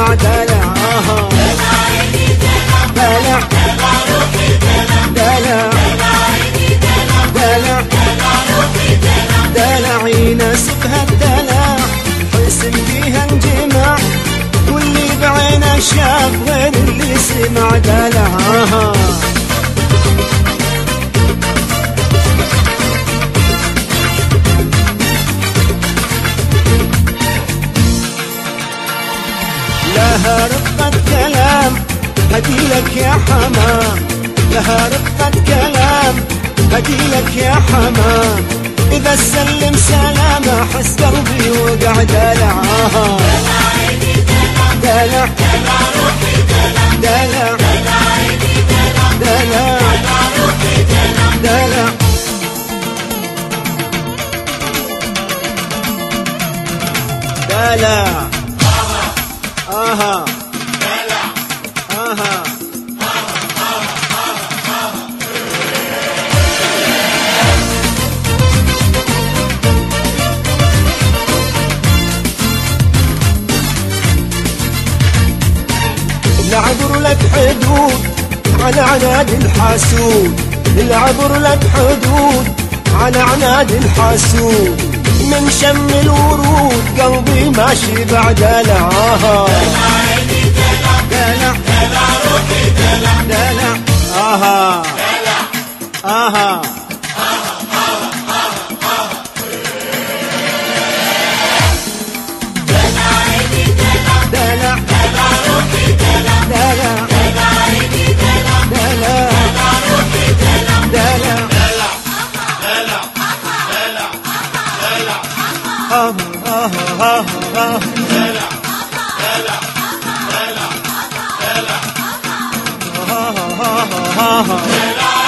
سمع دلع آها دلع دلع دلع دلع يناسبها الدلع حسن فيها انجمع واللي بعينه شاف غير اللي سمع دلع آها لها رقة كلام هديلك يا حمام لها رقة كلام هديلك يا حمام إذا سلم سلام أحس قلبي وقع دلعها دلع دلع دلع دلع دلع آها آها العبر لك حدود على عناد الحاسود العبر لك حدود على عناد الحاسود من شم الورود قلبي ماشي بعد لعاها دلع دلع آها آها دلع دلع دلع دلع آه آه آه آه آه آه آه